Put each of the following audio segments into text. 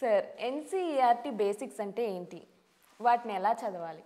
sir NCERT basics అంటే ఏంటి వాటిని ఎలా చదవాలి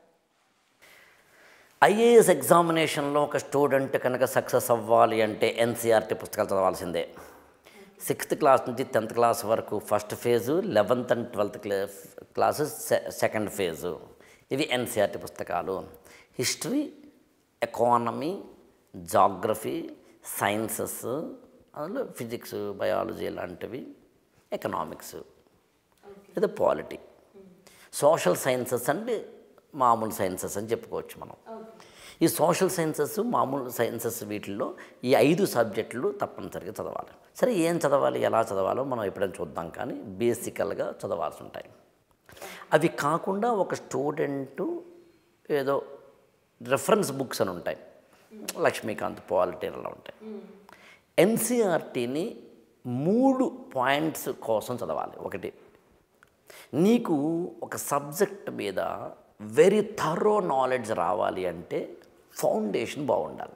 ఐఏఎస్ ఎగ్జామినేషన్లో ఒక స్టూడెంట్ కనుక సక్సెస్ అవ్వాలి అంటే ఎన్సీఆర్టీ పుస్తకాలు చదవాల్సిందే సిక్స్త్ క్లాస్ నుంచి టెన్త్ క్లాస్ వరకు first phase eleventh and twelfth class classes second phase ఇవి ఎన్సీఆర్టీ పుస్తకాలు హిస్టరీ ఎకానమీ జాగ్రఫీ సైన్సెస్ అందులో ఫిజిక్స్ బయాలజీ లాంటివి ఎకనామిక్స్ లేదా పాలిటీ సోషల్ సైన్సెస్ అంటే మామూలు సైన్సెస్ అని చెప్పుకోవచ్చు మనం ఈ సోషల్ సైన్సెస్ మామూలు సైన్సెస్ వీటిల్లో ఈ ఐదు సబ్జెక్టులు తప్పనిసరిగా చదవాలి సరే ఏం చదవాలి ఎలా చదవాలో మనం ఎప్పుడైనా చూద్దాం కానీ బేసికల్గా చదవాల్సి ఉంటాయి అవి కాకుండా ఒక స్టూడెంటు ఏదో రెఫరెన్స్ బుక్స్ అని ఉంటాయి లక్ష్మీకాంత్ పాలిటీ అలా ఉంటాయి ఎన్సీఆర్టీని మూడు పాయింట్స్ కోసం చదవాలి ఒకటి నీకు ఒక సబ్జెక్ట్ మీద వెరీ థరో నాలెడ్జ్ రావాలి అంటే ఫౌండేషన్ బాగుండాలి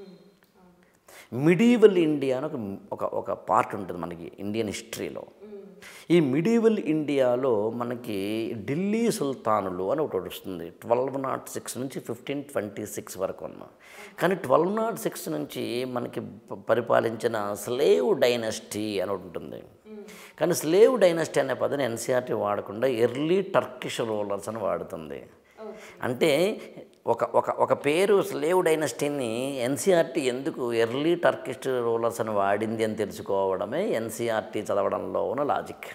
మిడీవల్ ఇండియా అని ఒక ఒక ఒక పార్ట్ ఉంటుంది మనకి ఇండియన్ హిస్టరీలో ఈ మిడీవల్ ఇండియాలో మనకి ఢిల్లీ సుల్తానులు అని ఒకటి వస్తుంది ట్వెల్వ్ నాట్ సిక్స్ నుంచి ఫిఫ్టీన్ ట్వంటీ సిక్స్ వరకు ఉన్న కానీ ట్వెల్వ్ నాట్ సిక్స్ నుంచి మనకి ప- పరిపాలించిన స్లేవ్ డైనస్టీ అని ఒకటి ఉంటుంది కానీ స్లేవ్ డైనస్టీ అనే పదాన్ని ఎన్సీఆర్టీ వాడకుండా ఎర్లీ టర్కిష్ రూలర్స్ అని వాడుతుంది అంటే ఒక ఒక ఒక పేరు స్లేవ్ డైనస్టీని ఎన్సీఆర్టీ ఎందుకు ఎర్లీ టర్కిష్ రూలర్స్ అని వాడింది అని తెలుసుకోవడమే ఎన్సీఆర్టీ చదవడంలో ఉన్న లాజిక్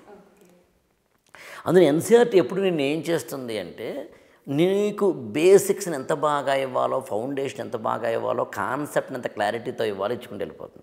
అందులో ఎన్సీఆర్టీ ఎప్పుడు నేను ఏం చేస్తుంది అంటే నీకు బేసిక్స్ని ఎంత బాగా ఇవ్వాలో ఫౌండేషన్ ఎంత బాగా ఇవ్వాలో కాన్సెప్ట్ని ఎంత క్లారిటీతో ఇవ్వాలో ఇచ్చుకుంటూ వెళ్ళిపోతుంది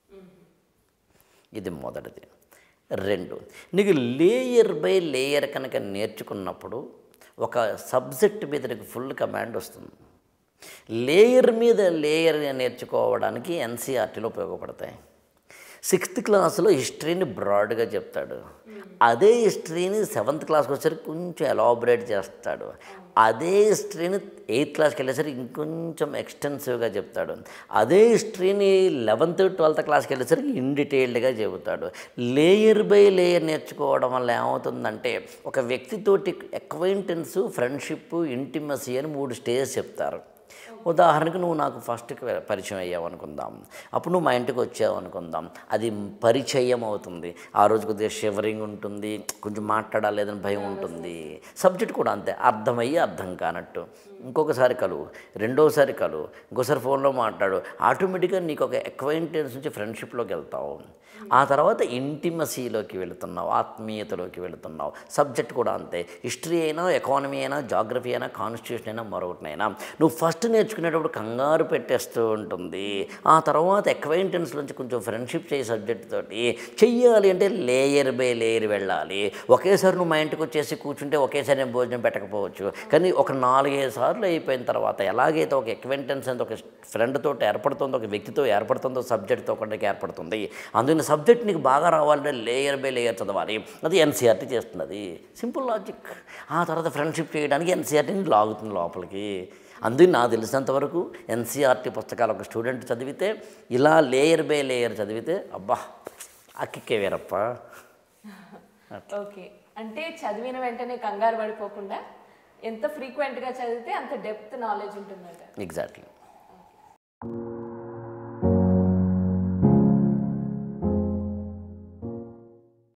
ఇది మొదటిది రెండు నీకు లేయర్ బై లేయర్ కనుక నేర్చుకున్నప్పుడు ఒక సబ్జెక్ట్ మీద నీకు ఫుల్ కమాండ్ వస్తుంది లేయర్ మీద లేయర్ నేర్చుకోవడానికి ఎన్సీఆర్టీలో ఉపయోగపడతాయి సిక్స్త్ క్లాస్లో హిస్టరీని బ్రాడ్గా చెప్తాడు అదే హిస్టరీని సెవెంత్ క్లాస్కి వచ్చేసరికి కొంచెం ఎలాబరేట్ చేస్తాడు అదే హిస్టరీని ఎయిత్ క్లాస్కి వెళ్ళేసరికి ఇంకొంచెం ఎక్స్టెన్సివ్గా చెప్తాడు అదే హిస్టరీని లెవెన్త్ ట్వెల్త్ క్లాస్కి వెళ్ళేసరికి ఇన్ డీటెయిల్డ్గా చెబుతాడు లేయర్ బై లేయర్ నేర్చుకోవడం వల్ల ఏమవుతుందంటే ఒక వ్యక్తితోటి అక్వైంటెన్స్ ఫ్రెండ్షిప్ ఇంటిమసీ అని మూడు స్టేజెస్ చెప్తారు ఉదాహరణకు నువ్వు నాకు ఫస్ట్ పరిచయం అయ్యావు అనుకుందాం అప్పుడు నువ్వు మా ఇంటికి వచ్చావు అనుకుందాం అది పరిచయం అవుతుంది ఆ రోజు కొద్దిగా షివరింగ్ ఉంటుంది కొంచెం మాట్లాడాలేదని భయం ఉంటుంది సబ్జెక్ట్ కూడా అంతే అర్థమయ్యి అర్థం కానట్టు ఇంకొకసారి కలువు రెండోసారి కలువు ఇంకోసారి ఫోన్లో మాట్లాడు ఆటోమేటిక్గా నీకు ఒక అక్వైంటెన్స్ నుంచి ఫ్రెండ్షిప్లోకి వెళ్తావు ఆ తర్వాత ఇంటిమసీలోకి వెళుతున్నావు ఆత్మీయతలోకి వెళుతున్నావు సబ్జెక్ట్ కూడా అంతే హిస్టరీ అయినా ఎకానమీ అయినా జాగ్రఫీ అయినా కాన్స్టిట్యూషన్ అయినా మరొకటినైనా నువ్వు ఫస్ట్ నేర్చుకునేటప్పుడు కంగారు పెట్టేస్తూ ఉంటుంది ఆ తర్వాత అక్వైంటెన్స్ నుంచి కొంచెం ఫ్రెండ్షిప్ చేసే సబ్జెక్ట్ తోటి చెయ్యాలి అంటే లేయర్ బై లేయర్ వెళ్ళాలి ఒకేసారి నువ్వు మా ఇంటికి వచ్చేసి కూర్చుంటే ఒకేసారి నేను భోజనం పెట్టకపోవచ్చు కానీ ఒక నాలుగైదు సార్లు అయిపోయిన తర్వాత ఎలాగైతే ఒక అక్వైంటెన్స్ అనేది ఒక ఫ్రెండ్ తోటి ఏర్పడుతుందో ఒక వ్యక్తితో ఏర్పడుతుందో సబ్జెక్ట్తో ఒకటికి ఏర్పడుతుంది అందుకని సబ్జెక్ట్ నీకు బాగా రావాలంటే లేయర్ బై లేయర్ చదవాలి అది ఎన్సీఆర్టీ చేస్తున్నది సింపుల్ లాజిక్ ఆ తర్వాత ఫ్రెండ్షిప్ చేయడానికి ఎన్సీఆర్టీని లాగుతుంది లోపలికి అందుకని నాకు తెలిసినంత వరకు ఎన్సీఆర్టీ పుస్తకాలు ఒక స్టూడెంట్ చదివితే ఇలా లేయర్ బై లేయర్ చదివితే అబ్బా అక్కికే వేరప్ప ఓకే అంటే చదివిన వెంటనే కంగారు పడిపోకుండా ఎంత ఫ్రీక్వెంట్గా చదివితే అంత డెప్త్ నాలెడ్జ్ ఉంటుందట ఎగ్జాక్ట్లీ